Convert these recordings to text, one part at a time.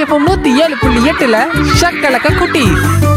FM நூத்தி ஏழு புள்ளி எட்டுல ஷக்கலக்க குட்டி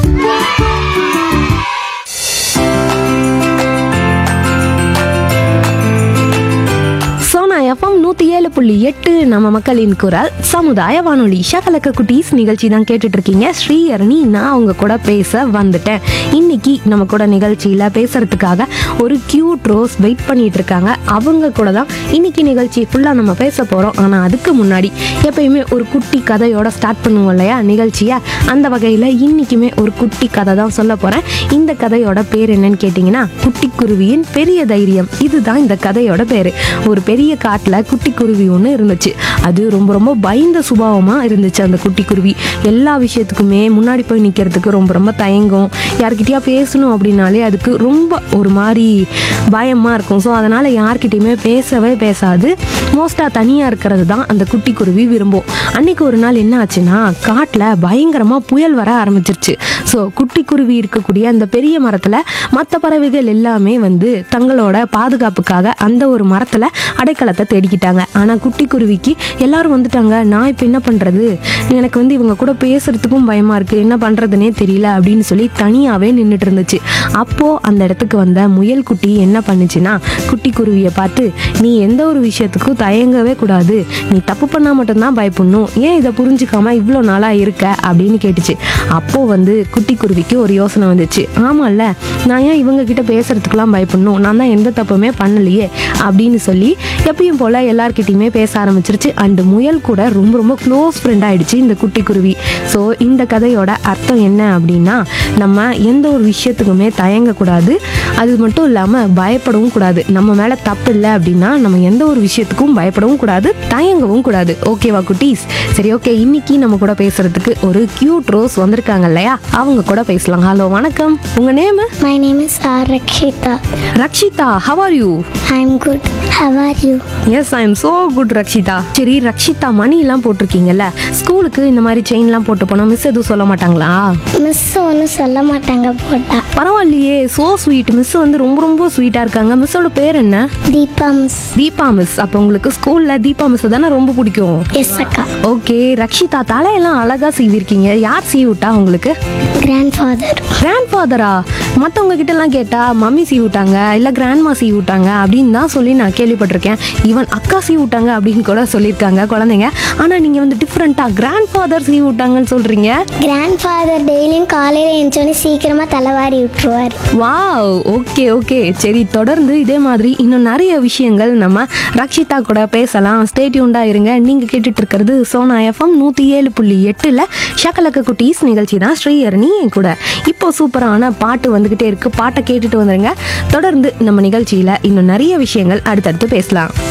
சோனா எஃப்எம் நூற்றி ஏழு புள்ளி எட்டு நம்ம மக்களின் குரல் சமுதாய வானொலி ஷகலக்க குட்டீஸ் நிகழ்ச்சி தான் கேட்டுட்டு இருக்கீங்க ஸ்ரீஹரணி நான் அவங்க கூட பேச வந்துட்டேன் இன்னைக்கு நம்ம கூட நிகழ்ச்சியில் பேசுறதுக்காக ஒரு கியூட் ரோஸ் வெயிட் பண்ணிட்டு இருக்காங்க அவங்க கூட தான் இன்னைக்கு நிகழ்ச்சி ஃபுல்லாக நம்ம பேச போகிறோம் ஆனால் அதுக்கு முன்னாடி எப்பயுமே ஒரு குட்டி கதையோட ஸ்டார்ட் பண்ணுவோம் இல்லையா நிகழ்ச்சியை அந்த வகையில் இன்னைக்குமே ஒரு குட்டி கதை தான் சொல்ல போகிறேன் இந்த கதையோட பேர் என்னன்னு கேட்டிங்கன்னா குட்டி குருவியின் பெரிய தைரியம் இதுதான் இந்த கதையோட பேர் ஒரு பெரிய காட்டில் குட்டி குருவி ஒன்று இருந்துச்சு அது ரொம்ப ரொம்ப பயந்த சுபாவமாக இருந்துச்சு அந்த குட்டி குருவி எல்லா விஷயத்துக்குமே முன்னாடி போய் நிற்கிறதுக்கு ரொம்ப ரொம்ப தயங்கும் யார்கிட்டயா பேசணும் அப்படின்னாலே அதுக்கு ரொம்ப ஒரு மாதிரி பயமாக இருக்கும் ஸோ அதனால் யார்கிட்டயுமே பேசவே பேசாது மோஸ்ட்டாக தனியாக இருக்கிறது தான் அந்த குட்டி குருவி விரும்பும் அன்னைக்கு ஒரு நாள் என்ன ஆச்சுன்னா காட்டில் பயங்கரமாக புயல் வர ஆரம்பிச்சிருச்சு ஸோ குட்டி குருவி இருக்கக்கூடிய அந்த பெரிய மரத்தில் மற்ற பறவைகள் எல்லாமே வந்து தங்களோட பாதுகாப்புக்காக அந்த ஒரு மரத்தில் அடைக்கலத்தை தேடிக்கிட்டாங்க ஆனால் குட்டி குருவிக்கு எல்லாரும் வந்துட்டாங்க நான் இப்போ என்ன பண்ணுறது எனக்கு வந்து இவங்க கூட பேசுறதுக்கும் பயமாக இருக்குது என்ன பண்ணுறதுனே தெரியல அப்படின்னு சொல்லி தனியாகவே நின்றுட்டு இருந்துச்சு அப்போது அந்த இடத்துக்கு வந்த முயல் குட்டி என்ன பண்ணுச்சுன்னா குட்டி குருவியை பார்த்து நீ எந்த ஒரு விஷயத்துக்கும் தயங்கவே கூடாது நீ தப்பு பண்ணால் மட்டும்தான் பயப்படணும் ஏன் இதை புரிஞ்சுக்காம இவ்வளோ நாளாக இருக்க அப்படின்னு கேட்டுச்சு அப்போ வந்து குட்டி குருவிக்கு ஒரு யோசனை வந்துச்சு ஆமாம்ல நான் ஏன் இவங்க கிட்ட பேசுறதுக்கெல்லாம் பயப்படணும் நான் தான் எந்த தப்புமே பண்ணலையே அப்படின்னு சொல்லி எப்பயும் போல எல்லார்கிட்டயுமே பேச ஆரம்பிச்சிருச்சு அண்ட் முயல் கூட ரொம்ப ரொம்ப க்ளோஸ் ஃப்ரெண்ட் ஆயிடுச்சு இந்த குட்டி குருவி ஸோ இந்த கதையோட அர்த்தம் என்ன அப்படின்னா நம்ம எந்த ஒரு விஷயத்துக்குமே தயங்கக்கூடாது அது மட்டும் இல்லாமல் பயப்படவும் கூடாது நம்ம மேலே தப்பு இல்லை அப்படின்னா நம்ம எந்த ஒரு விஷயத்துக்கும் பயப்படவும் கூடாது தயங்கவும் கூடாது ஓகேவா குட்டீஸ் சரி ஓகே இன்னைக்கு நம்ம கூட பேசுறதுக்கு ஒரு கியூட் ரோஸ் வந்திருக்காங்க இல்லையா அவங்க கூட பேசலாம் ஹலோ வணக்கம் உங்க name My name is R. Rakshita. Rakshita how are you I'm good. How are you? Yes I am so good Rakshita சரி ரக்ஷிதா மணி எல்லாம் போட்டிருக்கீங்கல்ல ஸ்கூலுக்கு இந்த மாதிரி செயின்லாம் போட்டு போனா மிஸ் எதுவும் சொல்ல மாட்டாங்களா மிஸ் ஒன்றும் சொல்ல மாட்டாங்க போட்டா பரவாயில்லையே சோ ஸ்வீட் மிஸ் வந்து ரொம்ப ரொம்ப ஸ்வீட்டா இருக்காங்க மிஸ்ஸோட பேர் என்ன தீபா மிஸ் தீபா மிஸ் அப்போ உங்களுக்கு ஸ்கூல்ல தீபா மிஸ் தானே ரொம்ப பிடிக்கும் எஸ் அக்கா ஓகே ரக்ஷிதா தலையெல்லாம் அழகா சீவிருக்கீங்க யார் சீவி விட்டா உங்களுக்கு கிராண்ட் ஃபாதர் கிராண்ட் ஃபாதரா மற்றவங்க கிட்ட எல்லாம் கேட்டா மம்மி சீ விட்டாங்க இல்லை கிராண்ட்மா சீ விட்டாங்க அப்படின்னு தான் சொல்லி நான் கேள்விப்பட்டிருக்கேன் ஈவன் அக்கா சீ விட்டாங்க அப்படின்னு கூட சொல்லியிருக்காங்க குழந்தைங்க ஆனால் நீங்கள் வந்து டிஃப்ரெண்ட்டாக கிராண்ட் ஃபாதர் சீ விட்டாங்கன்னு சொல்கிறீங்க கிராண்ட் ஃபாதர் டெய்லியும் காலையில் எழுந்தோடனே சீக்கிரமாக தலைவாரி விட்டுருவார் வாவ் ஓகே ஓகே சரி தொடர்ந்து இதே மாதிரி இன்னும் நிறைய விஷயங்கள் நம்ம ரக்ஷிதா கூட பேசலாம் ஸ்டேட்யூண்டா இருங்க நீங்க கேட்டுட்டு இருக்கிறது சோனா எஃப்எம் நூத்தி ஏழு புள்ளி எட்டுல ஷக்கலக்க குட்டீஸ் நிகழ்ச்சி தான் ஸ்ரீஹரணி என் கூட இப்போ சூப்பரான பாட்டு வந்துகிட்டே இருக்கு பாட்டை கேட்டுட்டு வந்துருங்க தொடர்ந்து நம்ம நிகழ்ச்சியில இன்னும் நிறைய விஷயங்கள் அடுத்தடுத்து பேசலாம்